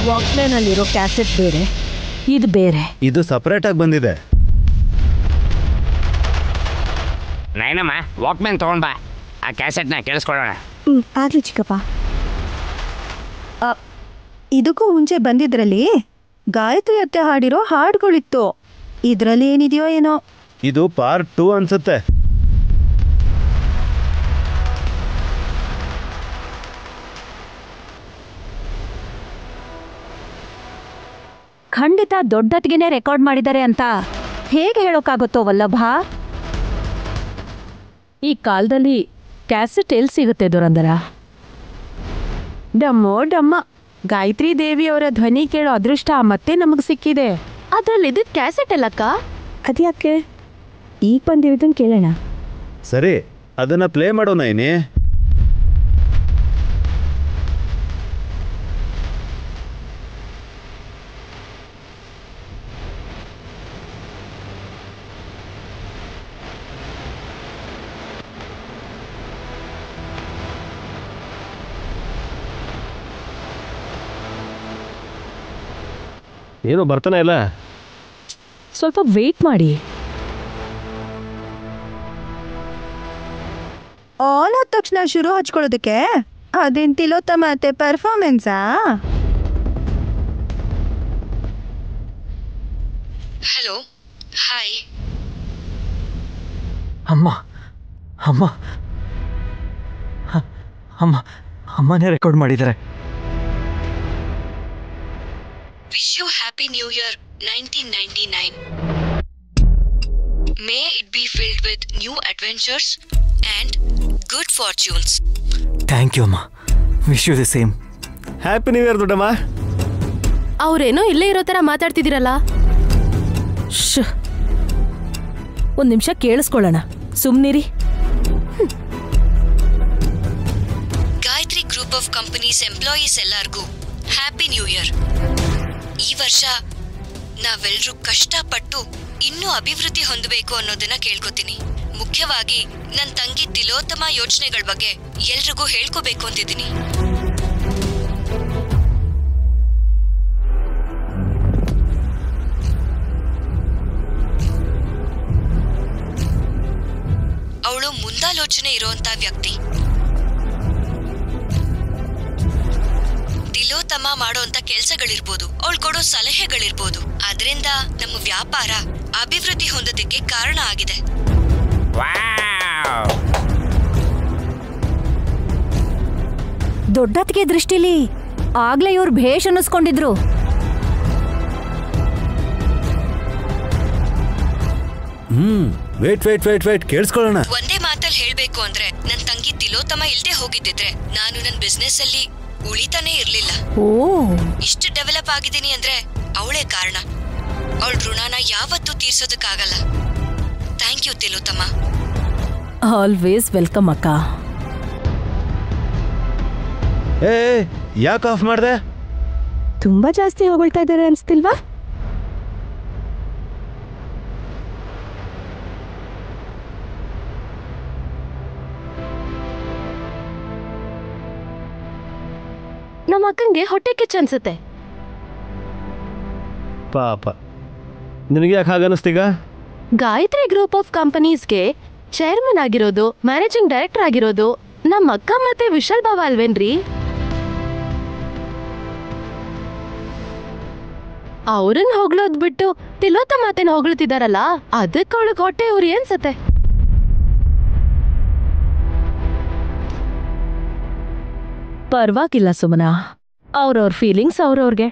ವಾಕ್ಮ್ಯಾನಲ್ಲಿರೋ cassette ಬೇರೆ ಇದು ಬೇರೆ ಇದು ಸಪ್ರೇಟಾಗಿ ಬಂದಿದೆ ನೈನಮ್ಮ ವಾಕ್ಮ್ಯಾನ್ ತೊಗೊಂಡ್ ಬಾ ಆ ಕ್ಯಾಸೆಟ್ನ ಕೇಳಿಸ್ಕೊಳ್ಳೋಣ ಹ್ಮ್ ಆಗ್ಲಿ ಚಿಕ್ಕಪ್ಪ ಆ, ಇದಕ್ಕೂ ಮುಂಚೆ ಬಂದಿದ್ರಲ್ಲಿ ಗಾಯತ್ರಿ ಅತ್ತೆ ಹಾಡಿರೋ ಹಾಡುಗಳಿತ್ತು ಇದ್ರಲ್ಲಿ ಏನಿದೆಯೋ ಏನೋ ಇದು ಪಾರ್ಟ್ ಟೂ ಅನ್ಸುತ್ತೆ ಖಂಡಿತ ದೊಡ್ಡತ್ಗೆನೆ ರೆಕಾರ್ಡ್ ಮಾಡಿದ್ದಾರೆ ಅಂತ ಹೇಗೆ ಹೇಳೋಕ್ಕಾಗುತ್ತೋ ವಲ್ಲಭ ಈ ಕಾಲದಲ್ಲಿ ಕ್ಯಾಸೆಟ್ ಎಲ್ಲಿ ಸಿಗುತ್ತೆ ದುರಂದರ ಡಮ್ಮೋ ಡಮ್ಮ ಗಾಯತ್ರಿ ದೇವಿಯವರ ಧ್ವನಿ ಕೇಳೋ ಅದೃಷ್ಟ ಮತ್ತೆ ನಮಗೆ ಸಿಕ್ಕಿದೆ ಅದ್ರಲ್ಲಿ ಇದ್ದಿದ್ ಕ್ಯಾಸೆಟ್ ಅಲ್ಲಕ್ಕ ಅದ್ಯಾಕೆ ಈಗ ಬಂದಿರೋದನ್ನ ಕೇಳೋಣ ಸರಿ ಅದನ್ನ ಪ್ಲೇ ಮಾಡೋಣ ಏನಿ ಏನೋ ಬರ್ತಾನೆ ಇಲ್ಲ ಸ್ವಲ್ಪ ವೇಟ್ ಮಾಡಿ ಆನ್ ಆದ ತಕ್ಷಣ ಶುರು ಹಚ್ಕೊಳ್ಳೋದಕ್ಕೆ ಅದೇನ್ ತಿಲೋತ್ತಮ ಅತ್ತೆ ಪರ್ಫಾರ್ಮೆನ್ಸಾ ಹಲೋ ಹಾಯ್ ಅಮ್ಮ ಅಮ್ಮ ಹ, ಅಮ್ಮ ಅಮ್ಮನೇ ರೆಕಾರ್ಡ್ ಮಾಡಿದ್ದಾರೆ wish you happy new year nineteen ninety nine may it be filled with new adventures and good fortunes thank you ಅಮ್ಮ wish you the same happy new year ದೊಡ್ಡಮ್ಮ ಅವ್ರೇನೋ ಇಲ್ಲೇ ಇರೋ ಥರ ಮಾತಾಡ್ತಿದ್ದೀರಲ್ಲ ಒಂದು ನಿಮಿಷ ಕೇಳಿಸ್ಕೊಳ್ಳೋಣ ಸುಮ್ನಿರಿ Gayathri group of companies employees ಎಲ್ಲರಿಗೂ ಹ್ಯಾಪಿ ನ್ಯೂ ಇಯರ್ ಈ ವರ್ಷ ನಾವೆಲ್ಲರೂ ಕಷ್ಟಪಟ್ಟು ಇನ್ನೂ ಅಭಿವೃದ್ಧಿ ಹೊಂದಬೇಕು ಅನ್ನೋದನ್ನ ಕೇಳ್ಕೊತೀನಿ ಮುಖ್ಯವಾಗಿ ನನ್ನ ತಂಗಿ ತಿಲೋತ್ತಮ ಯೋಚನೆಗಳ ಬಗ್ಗೆ ಎಲ್ರಿಗೂ ಹೇಳ್ಕೋಬೇಕು ಅಂತಿದ್ದೀನಿ ಅವಳು ಮುಂದಾಲೋಚನೆ ಇರುವಂತ ವ್ಯಕ್ತಿ ತಿಲೋತ್ತಮ ಮಾಡೋಂತ ಕೆಲ್ಸಗಳಿರ್ಬೋದು ಅವಳು ಕೊಡೋ ಸಲಹೆಗಳಿರ್ಬೋದು ಅದರಿಂದ ನಮ್ಮ ವ್ಯಾಪಾರ ಅಭಿವೃದ್ಧಿ ಹೊಂದೋದಕ್ಕೆ ಕಾರಣ ಆಗಿದೆ ವಾವ್ ದೊಡ್ಡತ್ಗೆ ದೃಷ್ಟಿಲಿ ಆಗ್ಲೇ ಇವ್ರು ಭೇಷ್ ಅನ್ನಿಸ್ಕೊಂಡಿದ್ರು hmm wait wait wait wait ಕೇಳಿಸ್ಕೊಳ್ಳೋಣ ಒಂದೇ ಮಾತಲ್ಲಿ ಹೇಳ್ಬೇಕು ಅಂದ್ರೆ ನನ್ ತಂಗಿ ತಿಲೋತ್ತಮ ಇಲ್ದೆ ಹೋಗಿದ್ದಿದ್ರೆ ನಾನು ನನ್ ಬಿಸ್ನೆಸ್ ಅಲ್ಲಿ ಉಳಿತಾನೇ ಇರ್ಲಿಲ್ಲ ಓ ಇಷ್ಟು ಡೆವಲಪ್ ಆಗಿದ್ದೀನಿ ಅಂದ್ರೆ ಅವಳೇ ಕಾರಣ ಅವಳ ಋಣನ ಯಾವತ್ತೂ ತೀರ್ಸೋದಕ್ಕಾಗಲ್ಲ thank you Tilottama always welcome ಅಕ್ಕ ಏ ಯಾಕೆ ಆಫ್ ಮಾಡ್ದೆ ತುಂಬಾ ಜಾಸ್ತಿ ಹೊಗಳ್ತಾ ಇದ್ದಾರೆ ಅನ್ಸ್ತಿಲ್ವಾ ನಮ್ಮ ಅಕ್ಕಂಗೆ ಹೊಟ್ಟೆ ಕಿಚ್ಚು ಅನ್ಸುತ್ತೆ ಪಾಪ ನಿನಗೆ ಯಾಕೆ ಹಾಗನ್ನಿಸ್ತೀಗ ಗಾಯತ್ರಿ ಗ್ರೂಪ್ ಆಫ್ ಕಂಪನೀಸ್ಗೆ ಚೇರ್ಮನ್ ಆಗಿರೋದು ಮ್ಯಾನೇಜಿಂಗ್ ಡೈರೆಕ್ಟರ್ ಆಗಿರೋದು ನಮ್ಮ ಅಕ್ಕ ಮತ್ತೆ ವಿಶಾಲ್ ಬಾವ ಅಲ್ವೇನ್ರಿ ಅವ್ರನ್ನ ಹೊಗಳೋದ್ ಬಿಟ್ಟು ತಿಲೋತ್ತ ಮಾತೇನ ಹೊಗಳ್ತಿದಾರಲ್ಲ ಅದಕ್ಕೆ ಅವಳಿಗೆ ಹೊಟ್ಟೆ ಉರಿ ಅನ್ಸತ್ತೆ ಪರವಾಗಿಲ್ಲ ಸುಮನ ಅವ್ರವ್ರ ಫೀಲಿಂಗ್ಸ್ ಅವ್ರವ್ರಿಗೆ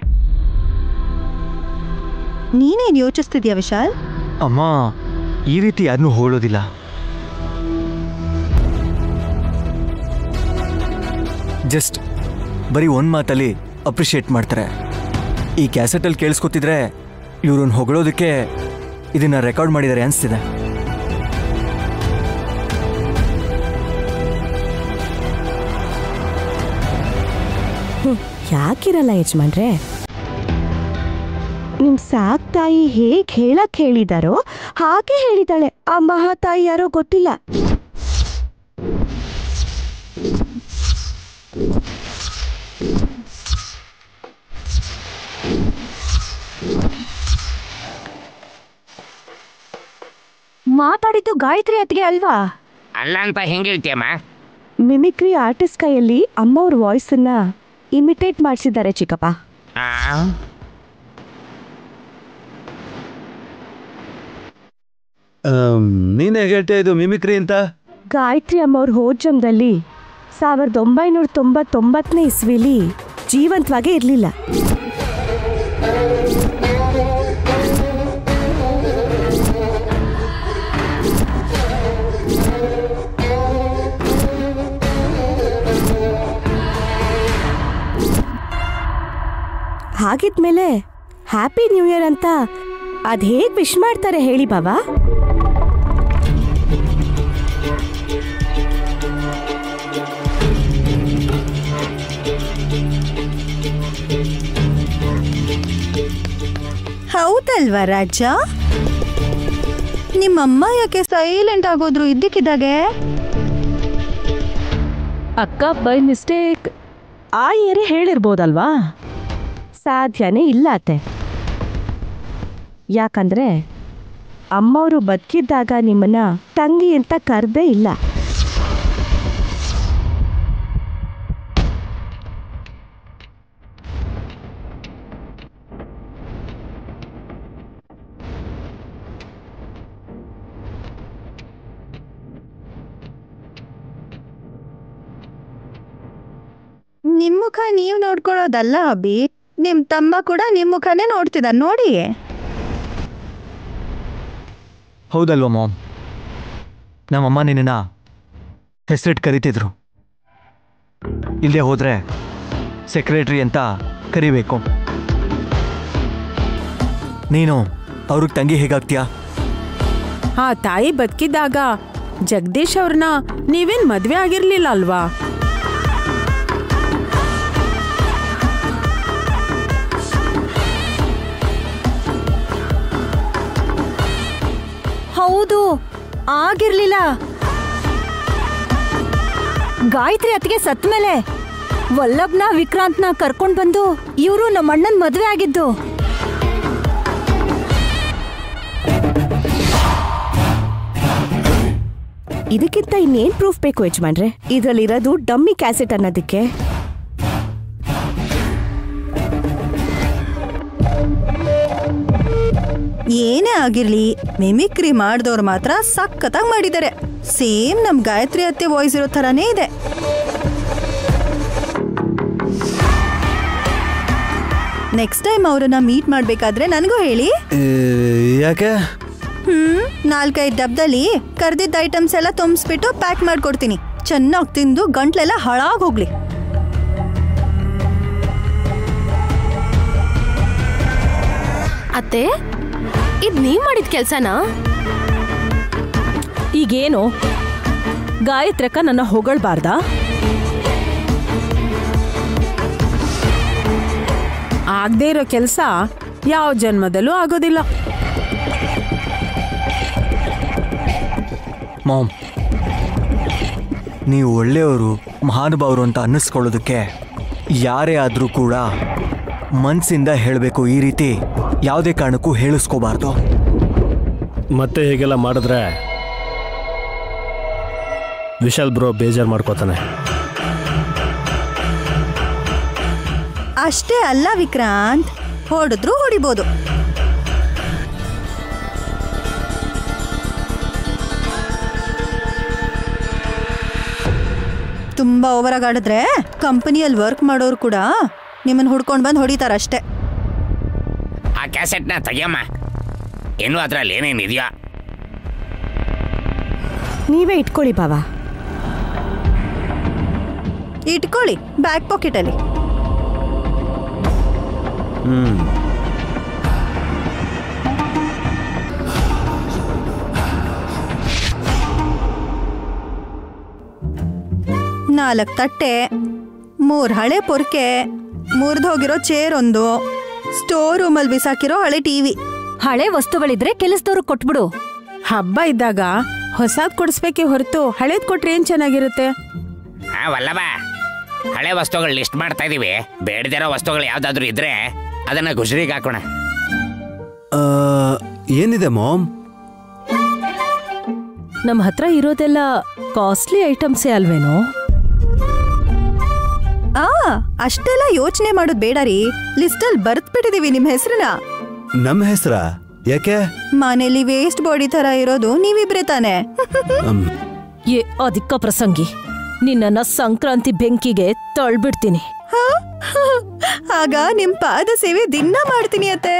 ನೀನೇನ್ ಯೋಚಿಸ್ತಿದ್ಯಾ ವಿಶಾಲ್ ಅಮ್ಮ ಈ ರೀತಿ ಯಾರನ್ನೂ ಹೋಳೋದಿಲ್ಲ ಜಸ್ಟ್ ಬರೀ ಒಂದು ಮಾತಲ್ಲಿ ಅಪ್ರಿಷಿಯೇಟ್ ಮಾಡ್ತಾರೆ ಈ ಕ್ಯಾಸೆಟಲ್ಲಿ ಕೇಳಿಸ್ಕೊತಿದ್ರೆ ಇವ್ರನ್ನ ಹೊಗಳೋದಕ್ಕೆ ಇದನ್ನ ರೆಕಾರ್ಡ್ ಮಾಡಿದ್ದಾರೆ ಅನಿಸ್ತಿದೆ ಯಾಕಿರಲ್ಲ ಯಜಮಾನ್ರೆ ನಿಮ್ ಸಾಕ್ ತಾಯಿ ಹೇಗ್ ಹೇಳಕ್ ಹೇಳಿದಾರೋ ಹಾಗೆ ಹೇಳಿದಾಳೆ ಆ ಮಹಾತಾಯಿ ಯಾರೋ ಗೊತ್ತಿಲ್ಲ ಗಾಯತ್ರಿ ಅತ್ತಿಗೆ ಅಲ್ವಾ ಅಲ್ಲ ಅಂತ ಹೆಂಗೆ ಹೇಳ್ತೀಯಮ್ಮ ಮಿಮಿಕ್ರಿ ಆರ್ಟಿಸ್ಟ್ ಕೈಯಲ್ಲಿ ಅಮ್ಮವ್ರ ವಾಯ್ಸನ್ನ ಇಮಿಟೇಟ್ ಮಾಡಿಸಿದ್ದಾರೆ ಚಿಕ್ಕಪ್ಪ ಆ, ನೀನೇ ಹೇಳ್ತಾ ಇದು ಮಿಮಿಕ್ರಿ ಅಂತ ಗಾಯತ್ರಿ ಅಮ್ಮವ್ರ ಹೋದ ಜನ್ಮದಲ್ಲಿ ಸಾವಿರದ ಒಂಬೈನೂರ ತೊಂಬತ್ತೊಂಬತ್ತನೇ ಇಸ್ವಿಲಿ ಜೀವಂತವಾಗೇ ಇರಲಿಲ್ಲ ಹಾಗಿದ್ಮೇಲೆ ಹ್ಯಾಪಿ ನ್ಯೂ ಇಯರ್ ಅಂತ ಅದ್ ಹೇಗ್ ವಿಶ್ ಮಾಡ್ತಾರೆ ಹೇಳಿ ಬಾವಾ ಹೌದಲ್ವಾ ರಾಜ ನಿಮ್ಮಮ್ಮ ಯಾಕೆ ಸೈಲೆಂಟ್ ಆಗೋದ್ರು ಇದ್ದಕ್ಕಿದ್ದಾಗೆ ಅಕ್ಕ ಬೈ ಮಿಸ್ಟೇಕ್ ಆ ಏರಿ ಹೇಳಿರ್ಬೋದಲ್ವಾ ಸಾಧ್ಯನೇ ಇಲ್ಲ ಅತ್ತೆ ಯಾಕಂದ್ರೆ ಅಮ್ಮವರು ಬದುಕಿದ್ದಾಗ ನಿಮ್ಮನ್ನ ತಂಗಿ ಅಂತ ಕರ್ದೇ ಇಲ್ಲ ನಿಮ್ ಮುಖ ನೀವ್ ನೋಡ್ಕೊಳ್ಳೋದಲ್ಲ ಅಭಿ ನಿಮ್ ತಮ್ಮ ಕೂಡ ನಿಮ್ ಮುಖನೇ ನೋಡ್ತಿದ ನೋಡಿ ಹೌದಲ್ವಾ ಮಾಮ್ ನಮ್ಮಮ್ಮ ನಿನ್ನ ಹೆಸರಿಟ್ಟು ಕರಿತಿದ್ರು ಇಲ್ಲೇ ಹೋದ್ರೆ ಸೆಕ್ರೆಟ್ರಿ ಅಂತ ಕರಿಬೇಕು ನೀನು ಅವ್ರಿಗೆ ತಂಗಿ ಹೇಗಾಗ್ತೀಯಾ ಆ ತಾಯಿ ಬದುಕಿದ್ದಾಗ ಜಗದೀಶ್ ಅವ್ರನ್ನ ನೀವೇನ್ ಮದ್ವೆ ಆಗಿರ್ಲಿಲ್ಲ ಅಲ್ವಾ ಹೌದು ಆಗಿರ್ಲಿಲ್ಲ ಗಾಯತ್ರಿ ಅತ್ತಿಗೆ ಸತ್ ಮೇಲೆ ವಲ್ಲಭ್ನ ವಿಕ್ರಾಂತ್ನ ಕರ್ಕೊಂಡ್ ಬಂದು ಇವರು ನಮ್ಮ ಅಣ್ಣನ್ ಮದ್ವೆ ಆಗಿದ್ದು ಇದಕ್ಕಿಂತ ಇನ್ನೇನ್ ಪ್ರೂಫ್ ಬೇಕು ಯಜಮಾನ್ರೆ ಇದ್ರಲ್ಲಿರೋದು ಡಮ್ಮಿ ಕ್ಯಾಸೆಟ್ ಅನ್ನೋದಕ್ಕೆ ಏನೇ ಆಗಿರ್ಲಿ ಮಿಮಿಕ್ರಿ ಮಾಡಿದವ್ರು ಮಾತ್ರ ಸಖತ್ತಾಗಿ ಮಾಡಿದ್ದಾರೆ ಸೇಮ್ ನಮ್ ಗಾಯತ್ರಿ ಅತ್ತೆ ವಾಯ್ಸ್ ಇರೋ ಥರನೇ ಇದೆ ನೆಕ್ಸ್ಟ್ ಟೈಮ್ ಅವರನ್ನ ಮೀಟ್ ಮಾಡ್ಬೇಕಾದ್ರೆ ನನಗೂ ಹೇಳಿ ಯಾಕೆ ಹ್ಮ್ ನಾಲ್ಕೈದು ಡಬ್ದಲ್ಲಿ ಕರ್ದಿದ್ದ ಐಟಮ್ಸ್ ಎಲ್ಲ ತುಂಬಿಸ್ಬಿಟ್ಟು ಪ್ಯಾಕ್ ಮಾಡ್ಕೊಡ್ತೀನಿ ಚೆನ್ನಾಗಿ ತಿಂದು ಗಂಟ್ಲೆಲ್ಲ ಹಾಳಾಗ್ ಹೋಗ್ಲಿ ಅತ್ತೆ ಇದ್ ನೀವ್ ಮಾಡಿದ ಕೆಲ್ಸನಾ ಈಗೇನು ಗಾಯತ್ರಕ್ಕ ನನ್ನ ಹೊಗಳ್ಬಾರ್ದಾ ಆಗದೆ ಇರೋ ಕೆಲಸ ಯಾವ ಜನ್ಮದಲ್ಲೂ ಆಗೋದಿಲ್ಲ ಮಾಮ್ ನೀವು ಒಳ್ಳೆಯವರು ಮಹಾನುಭಾವರು ಅಂತ ಅನ್ನಿಸ್ಕೊಳ್ಳೋದಕ್ಕೆ ಯಾರೇ ಆದರೂ ಕೂಡ ಮನಸ್ಸಿಂದ ಹೇಳಬೇಕು ಈ ರೀತಿ ಯಾವುದೇ ಕಾರಣಕ್ಕೂ ಹೇಳಿಸ್ಕೋಬಾರ್ದು ಮತ್ತೆ ಹೀಗೆಲ್ಲ ಮಾಡಿದ್ರೆ ವಿಶಾಲ್ ಬ್ರೋ ಬೇಜಾರು ಮಾಡ್ಕೋತಾನೆ ಅಷ್ಟೇ ಅಲ್ಲ ವಿಕ್ರಾಂತ್ ಹೊಡೆದ್ರು ಹೊಡಿಬೋದು ತುಂಬಾ ಓವರ್ ಆಗಿ ಆಡಿದ್ರೆ ಕಂಪನಿಯಲ್ಲಿ ವರ್ಕ್ ಮಾಡೋರು ಕೂಡ ನಿಮ್ಮನ್ನ ಹುಡ್ಕೊಂಡು ಬಂದು ಹೊಡಿತಾರಷ್ಟೇ ಆ ಕ್ಯಾಸೆಟ್ನ ತೆಗಿಯಮ್ಮ ಏನು ಅದ್ರಲ್ಲಿ ಏನೇನು ಇದೆಯಾ ನೀವೇ ಇಟ್ಕೊಳ್ಳಿ ಬಾವಾ ಇಟ್ಕೊಳ್ಳಿ ಬ್ಯಾಕ್ ಪಾಕೆಟಲ್ಲಿ ಹ್ಮ್ ನಾಲ್ಕು ತಟ್ಟೆ ಮೂರು ಹಳೆ ಪೊರ್ಕೆ ಮುರಿದು ಹೋಗಿರೋ ಚೇರ್ ಒಂದು ಸ್ಟೋರ್ ರೂಮಲ್ಲಿ ಬಿಸಾಕಿರೋ ಹಳೆ ಟಿವಿ ಹಳೆ ವಸ್ತುಗಳಿದ್ರೆ ಕೆಲಸದವ್ರು ಕೊಟ್ಬಿಡು ಹಬ್ಬ ಇದ್ದಾಗ ಹೊಸಾದ್ ಕೊಡಿಸ್ಬೇಕೆ ಹೊರತು ಹಳೇದ್ ಕೊಟ್ರೆ ಏನ್ ಚೆನ್ನಾಗಿರುತ್ತೆ ಹಾ ವಲ್ಲಭ ಹಳೆ ವಸ್ತುಗಳು ಲಿಸ್ಟ್ ಮಾಡ್ತಾ ಇದೀವಿ ಬೇಡದಿರೋ ವಸ್ತುಗಳು ಯಾವ್ದಾದ್ರು ಇದ್ರೆ ಅದನ್ನ ಗುಜರಿಗೆ ಹಾಕೋಣ ಆ, ಏನಿದೆ ಮಾಮ್ ನಮ್ಮ ಹತ್ರ ಇರೋದೆಲ್ಲ ಕಾಸ್ಟ್ಲಿ ಐಟಮ್ಸೇ ಅಲ್ವೇನೋ ಆ ಅಷ್ಟೆಲ್ಲ ಯೋಚನೆ ಮಾಡೋದ್ ಬೇಡ ರೀ ಲಿಸ್ಟಲ್ಲಿ ಬರ್ದ್ಬಿಟ್ಟಿದೀವಿ ನಿಮ್ ಹೆಸರನ್ನ ನಮ್ಮ ಹೆಸ್ರ ಯಾಕೆ ಮನೇಲಿ ವೇಸ್ಟ್ ಬಾಡಿ ತರ ಇರೋದು ನೀವಿಬ್ರೆ ತಾನೆ ಅಮ್, ಏ ಅಧಿಕ ಪ್ರಸಂಗಿ ನಿನ್ನನ್ನ ಸಂಕ್ರಾಂತಿ ಬೆಂಕಿಗೆ ತಳ್ಬಿಡ್ತೀನಿ ಆಗ ನಿಮ್ ಪಾದ ಸೇವೆ ದಿನ ಮಾಡ್ತೀನಿ ಅತ್ತೆ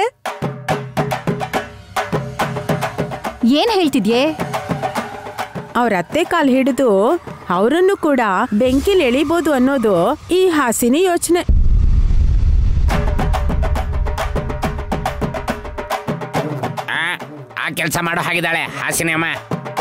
ಏನ್ ಹೇಳ್ತಿದ್ಯೆ ಅವ್ರ ಅತ್ತೆ ಕಾಲ್ ಹಿಡಿದು ಅವರನ್ನು ಕೂಡ ಬೆಂಕಿಲ್ ಎಳಿಬೋದು ಅನ್ನೋದು ಈ ಹಾಸಿನಿ ಯೋಚನೆ ಆ, ಆ ಕೆಲಸ ಮಾಡೋ ಹಾಗಿದ್ದಾಳೆ ಹಾಸಿನಿ ಅಮ್ಮ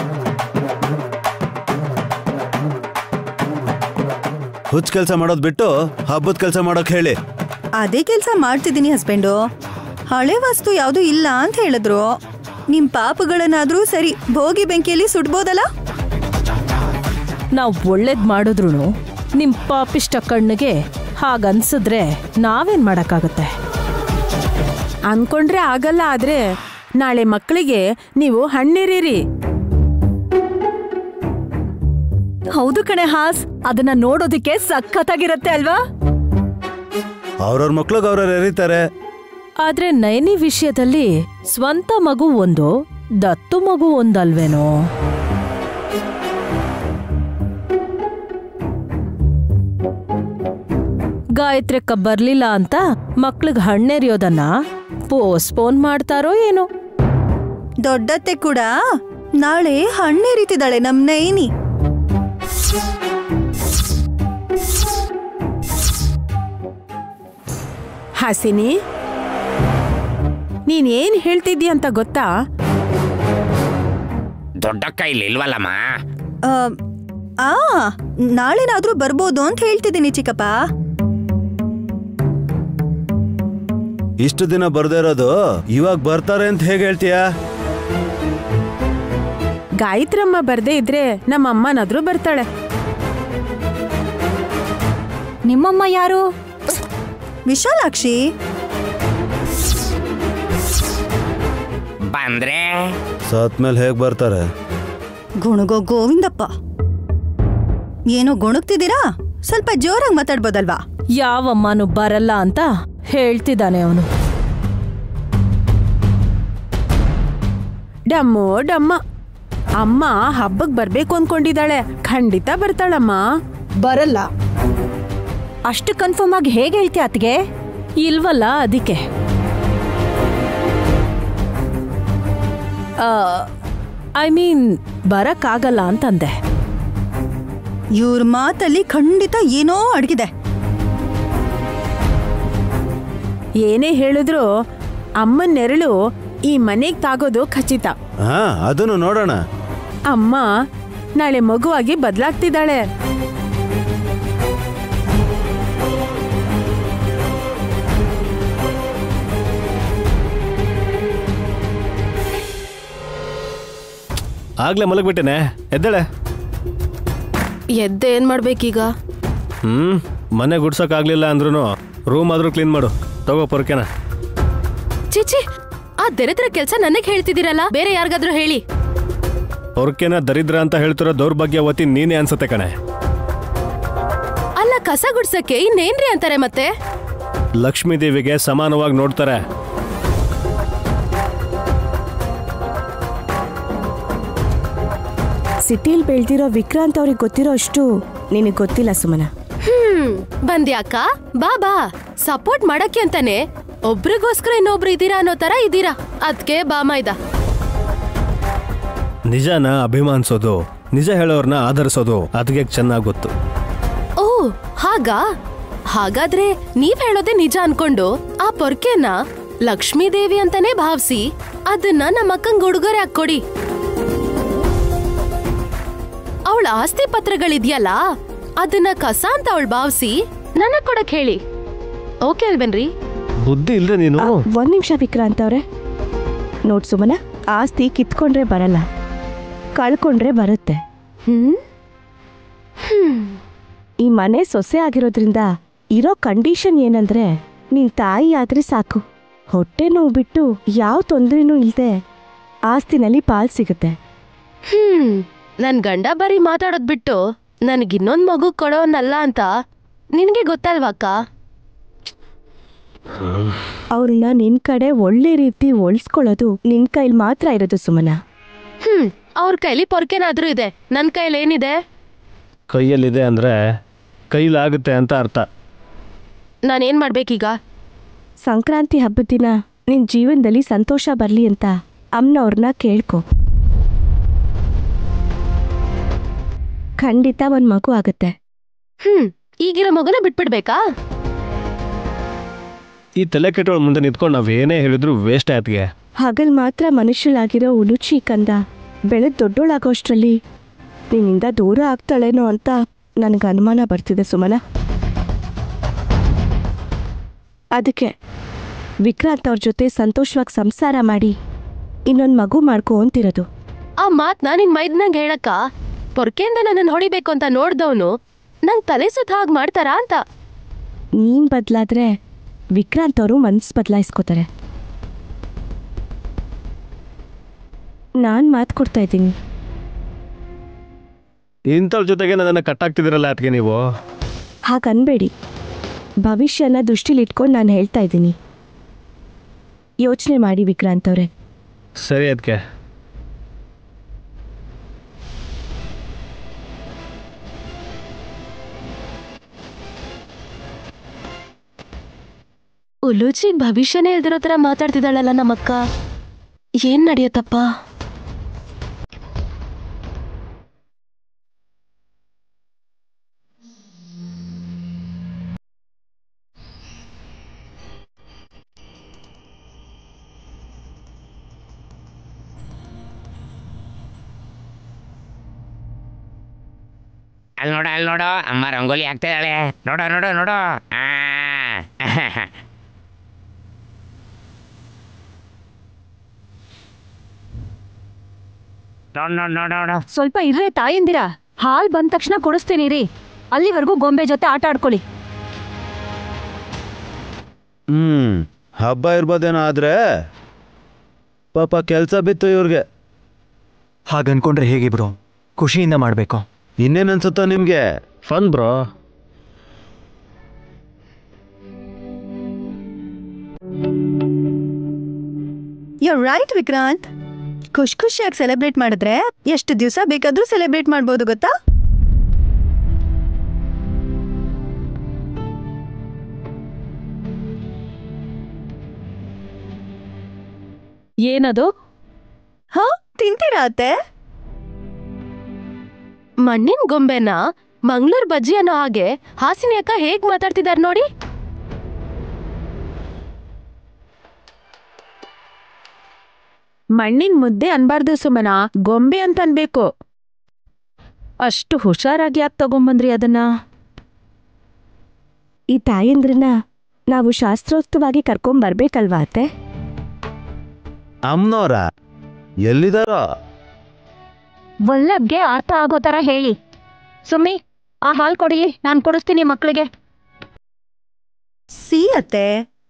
ಹುಚ್ಚ ಕೆಲಸ ಮಾಡೋದ್ ಬಿಟ್ಟು ಹಬ್ಬದ ಕೆಲಸ ಮಾಡೋಕ್ ಹೇಳಿ ಅದೇ ಕೆಲ್ಸ ಮಾಡ್ತಿದ್ದೀನಿ ಹಸ್ಬೆಂಡು ಹಳೆ ವಸ್ತು ಯಾವ್ದು ಇಲ್ಲ ಅಂತ ಹೇಳಿದ್ರು ನಿಮ್ ಪಾಪಗಳನ್ನಾದ್ರೂ ಸರಿ ಭೋಗಿ ಬೆಂಕಿಯಲ್ಲಿ ಸುಡ್ಬೋದಲ್ಲ ನಾವು ಒಳ್ಳೇದ್ ಮಾಡಿದ್ರು ನಿಮ್ ಪಾಪಿಷ್ಟ ಕಣ್ಣಿಗೆ ಹಾಗನ್ಸಿದ್ರೆ ನಾವೇನ್ ಮಾಡಕ್ಕಾಗತ್ತೆ ಅನ್ಕೊಂಡ್ರೆ ಆಗಲ್ಲ ಆದ್ರೆ ನಾಳೆ ಮಕ್ಕಳಿಗೆ ನೀವು ಹಣ್ಣಿರೀರಿ ಹೌದು ಕಣೆ ಹಾಸ್ ಅದನ್ನ ನೋಡೋದಕ್ಕೆ ಸಖತ್ತಾಗಿರತ್ತೆ ಅಲ್ವಾ ಅವ್ರವ್ರ ಮಕ್ಳಿಗೆ ಅವ್ರವ್ರು ಎರಿತಾರೆ ಆದ್ರೆ ನಯನಿ ವಿಷಯದಲ್ಲಿ ಸ್ವಂತ ಮಗು ಒಂದು ದತ್ತು ಮಗು ಒಂದಲ್ವೇನೋ ಗಾಯತ್ರಿಕ್ಕ ಬರ್ಲಿಲ್ಲ ಅಂತ ಮಕ್ಳಿಗೆ ಹಣ್ಣೆರಿಯೋದನ್ನ ಪೋಸ್ಟ್ಪೋನ್ ಮಾಡ್ತಾರೋ ಏನೋ ದೊಡ್ಡತ್ತೆ ಕೂಡ ನಾಳೆ ಹಣ್ಣೆರಿತಿದ್ದಾಳೆ ನಮ್ ನೈನಿ ಹಾಸಿನಿ ನೀನ್ ಏನ್ ಹೇಳ್ತಿದ್ದಿ ಅಂತ ಗೊತ್ತಾ ದೊಡ್ಡಕ್ಕ ಇಲ್ಲಿ ಇಲ್ವಲ್ಲಮ್ಮ ಆ, ಆ ನಾಳೆನಾದ್ರೂ ಬರ್ಬೋದು ಅಂತ ಹೇಳ್ತಿದ್ದೀನಿ ಚಿಕ್ಕಪ್ಪ ಇಷ್ಟು ದಿನ ಬರ್ದೇ ಇರೋದು ಇವಾಗ ಬರ್ತಾರೆ ಅಂತ ಹೇಗೆ ಹೇಳ್ತೀಯಾ ಗಾಯತ್ರಮ್ಮ ಬರ್ದೇ ಇದ್ರೆ ನಮ್ಮ ಅಮ್ಮನಾದ್ರೂ ಬರ್ತಾಳೆ ನಿಮ್ಮಮ್ಮ ಯಾರು ವಿಶಾಲಾಕ್ಷಿ ಬಂದ್ರೆ ಸತ್ಮೇಲೆ ಹೇಗ್ ಬರ್ತಾರೆ ಗುಣಗೋ ಗೋವಿಂದಪ್ಪ ಏನೋ ಗುಣಗ್ತಿದ್ದೀರಾ ಸ್ವಲ್ಪ ಜೋರಾಗಿ ಮಾತಾಡ್ಬೋದಲ್ವಾ ಯಾವಮ್ಮನು ಬರಲ್ಲ ಅಂತ ಹೇಳ್ತಿದ್ದಾನೆ ಅವನು ಡಮ್ಮೋ ಡಮ್ಮ ಅಮ್ಮ ಹಬ್ಬಕ್ ಬರ್ಬೇಕು ಅನ್ಕೊಂಡಿದ್ದಾಳೆ ಖಂಡಿತ ಬರ್ತಾಳಮ್ಮ ಬರಲ್ಲ ಅಷ್ಟು ಕನ್ಫರ್ಮ್ ಆಗಿ ಹೇಗೆ ಹೇಳ್ತೀಯ ಅತ್ಗೆ ಇಲ್ವಲ್ಲ ಅದಕ್ಕೆ ಐ ಮೀನ್ ಬರಕ್ಕಾಗಲ್ಲ ಅಂತಂದೆ ಇವ್ರ ಮಾತಲ್ಲಿ ಖಂಡಿತ ಏನೋ ಅಡಗಿದೆ ಏನೇ ಹೇಳಿದ್ರು ಅಮ್ಮನ್ ನೆರಳು ಈ ಮನೆಗ್ ತಾಗೋದು ಖಚಿತ ಹಾ ಅದನ್ನು ನೋಡೋಣ ಅಮ್ಮ ನಾಳೆ ಮಗುವಾಗಿ ಬದಲಾಗ್ತಿದ್ದಾಳೆ ಆಗ್ಲೇ ಮಲಗ್ಬಿಟ್ಟೆನೆ ಎದ್ದೇಳೆ ಎದ್ದೆ ಏನ್ ಮಾಡ್ಬೇಕೀಗ ಹ್ಮ್ ಮನೆ ಗುಡ್ಸೋಕ್ಕಾಗ್ಲಿಲ್ಲ ಅಂದ್ರೂ ರೂಮ್ ಆದ್ರೂ ಕ್ಲೀನ್ ಮಾಡು ತಗೋ ಪೊರ್ಕೆನ ಚಿಚಿ ಆ ದರಿದ್ರ ಕೆಲ್ಸ ನನಗ್ ಹೇಳ್ತಿದ್ದೀರಲ್ಲ ಬೇರೆ ಯಾರಿಗಾದ್ರೂ ಹೇಳಿ ಪೊರ್ಕೆನ ದರಿದ್ರ ಅಂತ ಹೇಳ್ತಿರೋ ದೌರ್ಭಾಗ್ಯವತಿ ನೀನೇ ಅನ್ಸತ್ತೆ ಕಣೆ ಅಲ್ಲ ಕಸ ಗುಡ್ಸಕ್ಕೆ ಇನ್ನೇನ್ರಿ ಅಂತಾರೆ ಮತ್ತೆ ಲಕ್ಷ್ಮೀ ದೇವಿಗೆ ಸಮಾನವಾಗಿ ನೋಡ್ತಾರೆ ಸಿಟಿಲ್ ಬೆಳ್ದಿರೋ ವಿಕ್ರಾಂತ್ ಅವ್ರಿಗೆ ಗೊತ್ತಿರೋ ಅಷ್ಟು ನಿನಗೆ ಗೊತ್ತಿಲ್ಲ ಸುಮನ ಹ್ಮ್ ಬಂದ್ಯಾಕ ಬಾ ಬಾ ಸಪೋರ್ಟ್ ಮಾಡಕ್ಕೆ ಅಂತಾನೆ ಒಬ್ರಿಗೋಸ್ಕರ ಇನ್ನೊಬ್ರು ಇದೀರಾ ಅನ್ನೋ ತರ ಇದೀರಾ ಅದ್ಕೆ ಬಾಮ ಇದ ನಿಜನ ಅಭಿಮಾನಿಸೋದು ನಿಜ ಹೇಳೋರ್ನ ಆಧರಿಸೋದು ಅದಕ್ಕೆ ಚೆನ್ನಾಗಿ ಗೊತ್ತು ಓ ಹಾಗಾ ಹಾಗಾದ್ರೆ ನೀವ್ ಹೇಳೋದೇ ನಿಜ ಅನ್ಕೊಂಡು ಆ ಪೊರ್ಕೆನ ಲಕ್ಷ್ಮೀ ದೇವಿ ಅಂತಾನೆ ಭಾವಿಸಿ ಅದನ್ನ ನಮ್ಮ ಅಕ್ಕಂಗ್ ಉಡುಗೊರೆ ಹಾಕೊಡಿ ಅವಳ ಆಸ್ತಿ ಪತ್ರಗಳಿದ್ಯಲ್ಲ ಅದನ್ನ ಕಸ ಅಂತ ಅವಳು ಭಾವಿಸಿ ನನಗ್ ಕೊಡಕ್ ಹೇಳಿ ಓಕೆ ಅಲ್ವೇನ್ರಿ ಬುದ್ಧಿ ಇಲ್ಲದೆ ನೀನು ಆ, ಒಂದ್ ನಿಮಿಷ ವಿಕ್ರಾಂತ್ ಅವ್ರೆ ನೋಡ್ ಸುಮನ ಆಸ್ತಿ ಕಿತ್ಕೊಂಡ್ರೆ ಬರಲ್ಲ ಕಳ್ಕೊಂಡ್ರೆ ಬರುತ್ತೆ ಹ್ಮ್ ಹ್ಮ್ ಈ ಮನೆ ಸೊಸೆ ಆಗಿರೋದ್ರಿಂದ ಇರೋ ಕಂಡೀಷನ್ ಏನಂದ್ರೆ ನಿನ್ ತಾಯಿ ಆದ್ರೆ ಸಾಕು ಹೊಟ್ಟೆ ನೋವು ಬಿಟ್ಟು ಯಾವ ತೊಂದ್ರೆನೂ ಇಲ್ದೆ ಆಸ್ತಿನಲ್ಲಿ ಪಾಲ್ ಸಿಗುತ್ತೆ ಹ್ಮ್ ನನ್ ಗಂಡ ಬರೀ ಮಾತಾಡೋದ್ ಬಿಟ್ಟು ನನ್ಗ್ ಇನ್ನೊಂದ್ ಮಗು ಕೊಡೋನಲ್ಲ ಅಂತ ನಿನ್ಗೆ ಗೊತ್ತಲ್ವಾಕ್ಕ ಅವ್ರನ್ನ ನಿನ್ ಕಡೆ ಒಳ್ಳೆ ರೀತಿ ಒಳ್ಸ್ಕೊಳ್ಳೋದು ನಿನ್ ಕೈಲಿ ಮಾತ್ರ ಇರೋದು ಸುಮನ ಹ್ಮ್ ಅವ್ರ ಕೈಲಿ ಪೊರ್ಕೆನಾದ್ರೂ ಇದೆ ನನ್ ಕೈಲಿ ಏನಿದೆ ಕೈಯಲ್ಲಿದೆ ಅಂದರೆ ಕೈಲಾಗುತ್ತೆ ಅಂತ ಅರ್ಥ ನಾನೇನ್ ಮಾಡ್ಬೇಕೀಗ ಸಂಕ್ರಾಂತಿ ಹಬ್ಬದ ದಿನ ನಿನ್ ಜೀವನದಲ್ಲಿ ಸಂತೋಷ ಬರ್ಲಿ ಅಂತ ಅಮ್ಮನವ್ರನ್ನ ಕೇಳ್ಕೊ ಖಂಡಿತ ಒಂದ್ ಮಗು ಆಗುತ್ತೆ ಹ್ಮ್ ಈಗಿರೋ ಮಗುನ ಬಿಟ್ಬಿಡ್ಬೇಕಾ ಈ ತಲೆ ಕೆಟ್ಟವಳ ಮುಂದೆ ನಿಂತ್ಕೊಂಡು ನಾವೇನೇ ಹೇಳಿದ್ರು ವೇಸ್ಟ್ ಆಯ್ತಿಗೆ ಹಗಲ್ ಮಾತ್ರ ಮನುಷ್ಯಳಾಗಿರೋ ಉಲುಚಿ ಕಂದ ಬೆಳೆದ್ ದೊಡ್ಡೋಳಾಗೋಷ್ಟ್ರಲ್ಲಿ ನಿನ್ನಿಂದ ದೂರ ಆಗ್ತಾಳೇನೋ ಅಂತ ನನಗೆ ಅನುಮಾನ ಬರ್ತಿದೆ ಸುಮನ ಅದಕ್ಕೆ ವಿಕ್ರಾಂತ್ ಅವ್ರ ಜೊತೆ ಸಂತೋಷವಾಗಿ ಸಂಸಾರ ಮಾಡಿ ಇನ್ನೊಂದು ಮಗು ಮಾಡ್ಕೊ ಅಂತಿರೋದು ಆ ಮಾತ್ನ ನಿನ್ ಮೈದ್ನಂಗ್ ಹೇಳಕ್ಕ ಪೊರ್ಕೆಯಿಂದ ನನ್ನನ್ನು ಹೊಡಿಬೇಕು ಅಂತ ನೋಡ್ದವನು ನಂಗ್ ತಲೆ ಸುತ್ತ ಹಾಗೆ ಮಾಡ್ತಾರಾ ಅಂತ ನೀನ್ ಬದಲಾದ್ರೆ ವಿಕ್ರಾಂತ್ ಅವರು ಮನ್ಸು ಬದಲಾಯಿಸ್ಕೋತಾರೆ ನಾನು ಮಾತು ಕೊಡ್ತಾ ಇದ್ದೀನಿ ಇಂಥವ್ರ ಜೊತೆಗೆ ನನ್ನನ್ನು ಕಟ್ಟಾಗ್ತಿದ್ದೀರಲ್ಲ ಅದಕ್ಕೆ ನೀವು ಹಾಗನ್ಬೇಡಿ ಭವಿಷ್ಯನ ದೃಷ್ಟಿಲಿಟ್ಕೊಂಡು ನಾನು ಹೇಳ್ತಾ ಇದ್ದೀನಿ ಯೋಚನೆ ಮಾಡಿ ವಿಕ್ರಾಂತ್ ಅವರೇ ಸರಿ ಅದಕ್ಕೆ ಉಲೂಚಿ ಭವಿಷ್ಯನೇ ಇಲ್ದಿರೋ ಥರ ಮಾತಾಡ್ತಿದ್ದಾಳಲ್ಲ ನಮ್ಮಕ್ಕ ಏನ್ ನಡೆಯತ್ತಪ್ಪ ಅಲ್ಲಿ ನೋಡು ಅಲ್ಲಿ ನೋಡು ಅಮ್ಮ ರಂಗೋಲಿ ಹಾಕ್ತಿದ್ದಾಳೆ ನೋಡು ನೋಡು ನೋಡು ಆ ನೋಡು ನೋಡು ನೋಡು ನೋಡು ಸ್ವಲ್ಪ ಇರ್ರೆ ತಾಯಿಂದಿರ ಹಾಲ್ ಬಂದ ತಕ್ಷಣ ಕೊಡಿಸ್ತೀನಿ ರೀ ಅಲ್ಲಿವರೆಗೂ ಗೊಂಬೆ ಜೊತೆ ಆಟ ಆಡ್ಕೊಳ್ಳಿ ಹ್ಮ್ ಹಬ್ಬ ಇರ್ಬೋದೇನೋ ಆದ್ರೆ ಪಾಪ ಕೆಲಸ ಬಿತ್ತು ಇವ್ರಿಗೆ ಹಾಗನ್ಕೊಂಡ್ರೆ ಹೇಗೆ ಬ್ರೋ ಖುಷಿಯಿಂದ ಮಾಡಬೇಕು ಇನ್ನೇನ್ ಅನ್ಸುತ್ತೋ ನಿಮ್ಗೆ fun bro you right Vikrant ಖುಷಿ ಖುಷಿಯಾಗಿ ಸೆಲೆಬ್ರೇಟ್ ಮಾಡಿದ್ರೆ ಎಷ್ಟು ದಿವಸ ಬೇಕಾದ್ರೂ ಸೆಲೆಬ್ರೇಟ್ ಮಾಡ್ಬೋದು ಗೊತ್ತಾ ಏನದು ಹಾ ತಿಂತೀರಾ ಅತ್ತೆ ಮಣ್ಣಿನ ಗೊಂಬೆನ ಮಂಗ್ಳೂರ್ ಬಜ್ಜಿ ಅನ್ನೋ ಹಾಗೆ ಹಾಸಿನಿ ಅಕ್ಕ ಹೇಗ್ ಮಾತಾಡ್ತಿದಾರ್ ನೋಡಿ ಮಣ್ಣಿನ ಮುದ್ದೆ ಅನ್ಬಾರ್ದು ಸುಮನ ಗೊಂಬೆ ಅಂತ ಅನ್ಬೇಕು ಅಷ್ಟು ಹುಷಾರಾಗಿ ಯಾಕೆ ತಗೊಂಬಂದ್ರಿ ಅದನ್ನ ಈ ತಾಯಂದ್ರನ್ನ ನಾವು ಶಾಸ್ತ್ರೋಕ್ತವಾಗಿ ಕರ್ಕೊಂಬರ್ಬೇಕಲ್ವಾ ಅತ್ತೆ ಅಮ್ನೋರ ಎಲ್ಲಿದಾರೋ ವಲ್ಲಭ್ಗೆ ಅರ್ಥ ಆಗೋ ತರ ಹೇಳಿ ಸುಮ್ಮಿ ಆ ಹಾಲ್ ಕೊಡಿ ನಾನು ಕೊಡಿಸ್ತೀನಿ ಮಕ್ಕಳಿಗೆ ಸಿ ಅತ್ತೆ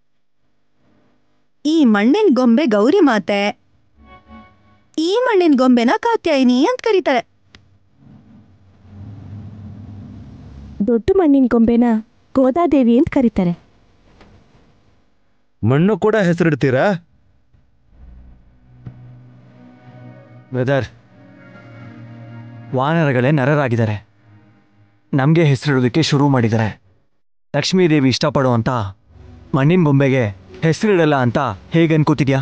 ಈ ಮಣ್ಣಿನ ಗೊಂಬೆ ಗೌರಿ ಮಾತೆ ಈ ಮಣ್ಣಿನ ಗೊಂಬೆನ ಕಾತ್ಯಾಯಿನಿ ಅಂತ ಕರೀತಾರೆ ದೊಡ್ಡ ಮಣ್ಣಿನ ಗೊಂಬೆನ ಗೋದಾದೇವಿ ಅಂತ ಕರೀತಾರೆ ಮಣ್ಣು ಕೂಡ ಹೆಸರಿಡ್ತೀರಾ ವೆದರ್ ವಾನರಗಳೇ ನರರಾಗಿದ್ದಾರೆ ನಮಗೆ ಹೆಸರಿಡೋದಕ್ಕೆ ಶುರು ಮಾಡಿದ್ದಾರೆ ಲಕ್ಷ್ಮೀದೇವಿ ಇಷ್ಟಪಡೋ ಅಂತ ಮಣ್ಣಿನ ಗೊಂಬೆಗೆ ಹೆಸರಿಡಲ್ಲ ಅಂತ ಹೇಗೆ ಅನ್ಕೋತಿದ್ಯಾ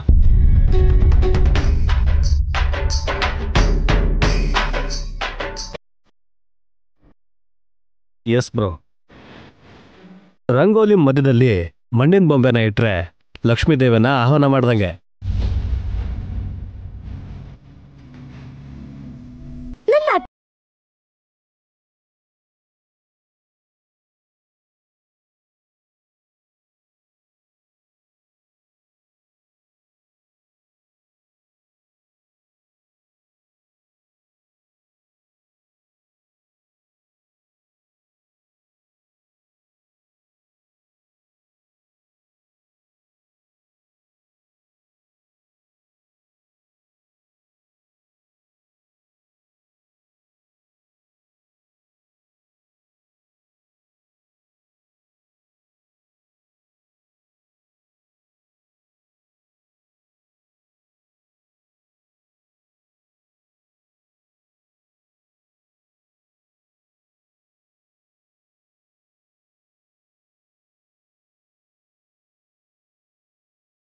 ಎಸ್ ಬ್ರೋ ರಂಗೋಲಿ ಮಧ್ಯದಲ್ಲಿ ಮಣ್ಣಿನ ಬೊಂಬೆನ ಇಟ್ರೆ ಲಕ್ಷ್ಮೀ ದೇವನ ಆಹ್ವಾನ ಮಾಡ್ದಂಗೆ